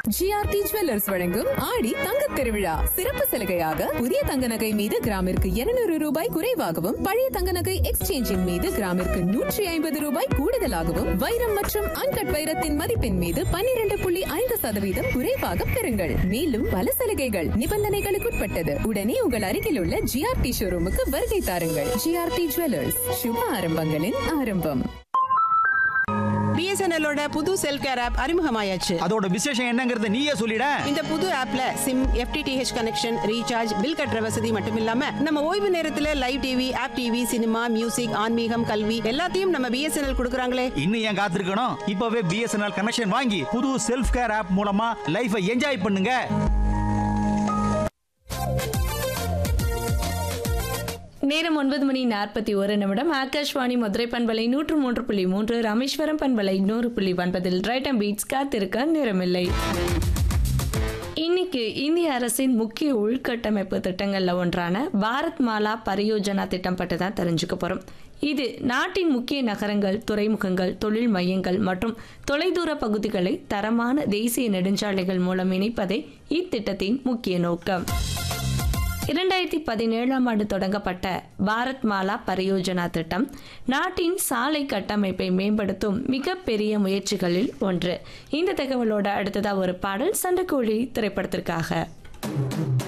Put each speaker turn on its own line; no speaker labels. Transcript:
GRT jewellers வழங்கும் ஆடி தங்கத் திருவிழா சிறப்பு சலுகையாக புதிய தங்க நகை மீது கிராமிற்கு 200 ரூபாய் குறைவாகவும் பழைய தங்க நகை எக்ஸ்சேஞ்சின் மீது கிராமிற்கு நூற்றி ஐம்பது ரூபாய் கூடுதலாகவும் வைரம் மற்றும் அன்கட் வைரத்தின் மதிப்பின் மீது 12.5% புள்ளி ஐந்து சதவீதம் குறைவாக பெறுங்கள் மேலும் பல சலுகைகள் நிபந்தனைகளுக்குட்பட்டது உடனே உங்கள் அருகில் உள்ள ஜிஆர்டி ஷோரூமுக்கு வருகை தாருங்கள் ஜிஆர்டி ஜுவல்லர்ஸ் சுப ஆரம்பங்களின் ஆரம்பம்
பிஎஸ்என்எல்லோட புது செல்ஃப் கேர் ஆப் அறிமுகமாயாச்சு
அதோட விசேஷம் என்னங்கறத நீயே சொல்லிட
இந்த புது ஆப்ல SIM FTTH connection recharge bill கட்டுற வசதி மட்டும் இல்லாம நம்ம ஓய்வு நேரத்துல live TV app TV cinema music ஆன்மீகம் கல்வி எல்லாத்தையும் நம்ம பிஎஸ்என்எல் கொடுக்குறாங்களே
இன்னும் ஏன் காத்திருக்கணும் இப்பவே பிஎஸ்என்எல் கனெக்ஷன் வாங்கி புது செல்ஃப் கேர் ஆப் மூலமா லைஃபை என்ஜாய் பண்ணுங்க
நேரம் ஒன்பது மணி நாற்பத்தி ஒரு நிமிடம் ஆகாஷ்வாணி மதுரை பண்பலை நூற்று மூன்று புள்ளி மூன்று ராமேஸ்வரம் பண்பலை நூறு புள்ளி ஒன்பதில் ரைட் அண்ட் பீட்ஸ் காத்திருக்க நேரமில்லை இன்னைக்கு இந்திய அரசின் முக்கிய உள்கட்டமைப்பு திட்டங்கள்ல ஒன்றான பாரத் மாலா பரியோஜனா திட்டம் பற்றி தான் தெரிஞ்சுக்க போறோம் இது நாட்டின் முக்கிய நகரங்கள் துறைமுகங்கள் தொழில் மையங்கள் மற்றும் தொலைதூர பகுதிகளை தரமான தேசிய நெடுஞ்சாலைகள் மூலம் இணைப்பதே இத்திட்டத்தின் முக்கிய நோக்கம் இரண்டாயிரத்தி பதினேழாம் ஆண்டு தொடங்கப்பட்ட பாரத் மாலா பரியோஜனா திட்டம் நாட்டின் சாலை கட்டமைப்பை மேம்படுத்தும் மிகப்பெரிய முயற்சிகளில் ஒன்று இந்த தகவலோட அடுத்ததா ஒரு பாடல் சண்டைக்கோழி திரைப்படத்திற்காக